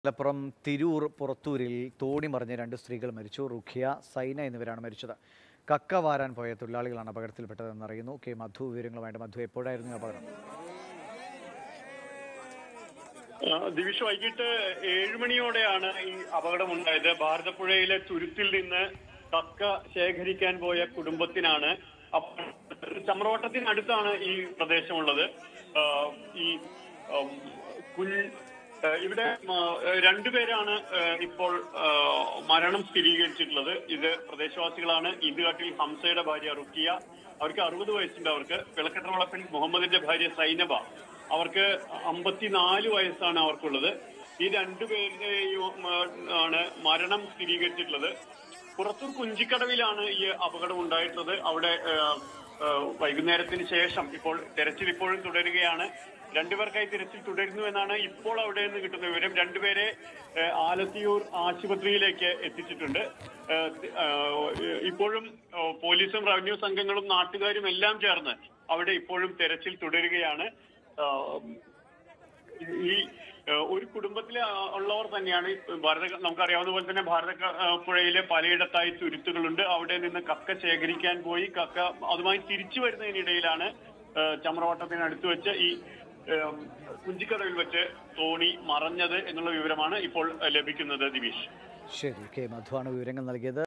മലപ്പുറം തിരൂർ പുറത്തൂരിൽ തോണി മറിഞ്ഞ് രണ്ട് സ്ത്രീകൾ മരിച്ചു റുഖിയ സൈന എന്നിവരാണ് മരിച്ചത് കക്ക വാരാൻ പോയ തൊഴിലാളികളാണ് അപകടത്തിൽപ്പെട്ടതെന്ന് അറിയുന്നു കെ മധു വിവരങ്ങളുമായിട്ട് മധു എപ്പോഴായിരുന്നു ഈ അപകടം ആ, ദിവിഷ് വൈകിട്ട് ഏഴുമണിയോടെയാണ് ഈ അപകടമുണ്ടായത് ഭാരതപ്പുഴയിലെ തുരുത്തിൽ നിന്ന് കക്ക ശേഖരിക്കാൻ പോയ കുടുംബത്തിനാണ് അപ- ചമ്രവട്ടത്തിനടുത്താണ് ഈ പ്രദേശമുള്ളത് ആ, ഈ ഉം, കുഞ്ഞ് ആ, ഇവിടെ ആ, രണ്ടുപേരാണ് ആ, ഇപ്പോൾ ആ, മരണം സ്ഥിരീകരിച്ചിട്ടുള്ളത് ഇത് പ്രദേശവാസികളാണ് ഈദ്ഘാട്ടിൽ ഹംസയുടെ ഭാര്യ റുക്കിയ അവർക്ക് അറുപത് വയസ്സുണ്ട് അവർക്ക് വിളക്കട്ടവളപ്പിൽ മുഹമ്മദിന്റെ ഭാര്യ സൈനബ അവർക്ക് അമ്പത്തിനാല് വയസ്സാണ് അവർക്കുള്ളത് ഈ രണ്ടുപേരുടെയും ആ, ആണ് മരണം സ്ഥിരീകരിച്ചിട്ടുള്ളത് പുറത്തൂർ കുഞ്ചിക്കടവിലാണ് ഈ അപകടം ഉണ്ടായിട്ടുള്ളത് അവിടെ ആ, ആ, വൈകുന്നേരത്തിന് ശേഷം ഇപ്പോൾ തെരച്ചിൽ ഇപ്പോഴും തുടരുകയാണ് രണ്ടുപേർക്കായി തിരച്ചിൽ തുടരുന്നു എന്നാണ് ഇപ്പോൾ അവിടെ നിന്ന് കിട്ടുന്ന വിവരം രണ്ടുപേരെ ആ, ആലത്തിയൂർ ആശുപത്രിയിലേക്ക് എത്തിച്ചിട്ടുണ്ട് ആ, ആ, ഇപ്പോഴും ആ, പോലീസും റവന്യൂ സംഘങ്ങളും നാട്ടുകാരും എല്ലാം ചേർന്ന് അവിടെ ഇപ്പോഴും തെരച്ചിൽ തുടരുകയാണ് ആ, ഈ ഏഹ്, ഒരു കുടുംബത്തിലെ ആ, ഉള്ളവർ തന്നെയാണ് ഈ ഭാരത നമുക്കറിയാവുന്ന പോലെ തന്നെ ഭാരത ക- ആ, പുഴയിലെ പലയിടത്തായി തുരുത്തുകളുണ്ട് അവിടെ നിന്ന് കക്ക ശേഖരിക്കാൻ പോയി കക്ക അതുമായി തിരിച്ചു വരുന്നതിനിടയിലാണ് ഏഹ്, ചമ്രവട്ടത്തിനടുത്ത് വെച്ച് ഈ ഏഹ്, കുഞ്ചിക്കടവിൽ വെച്ച് തോണി മറഞ്ഞത് എന്നുള്ള വിവരമാണ് ഇപ്പോൾ ഏഹ്, ലഭിക്കുന്നത് ദിവീഷ് ശരി കെ മധുവാണ് വിവരങ്ങൾ നൽകിയത്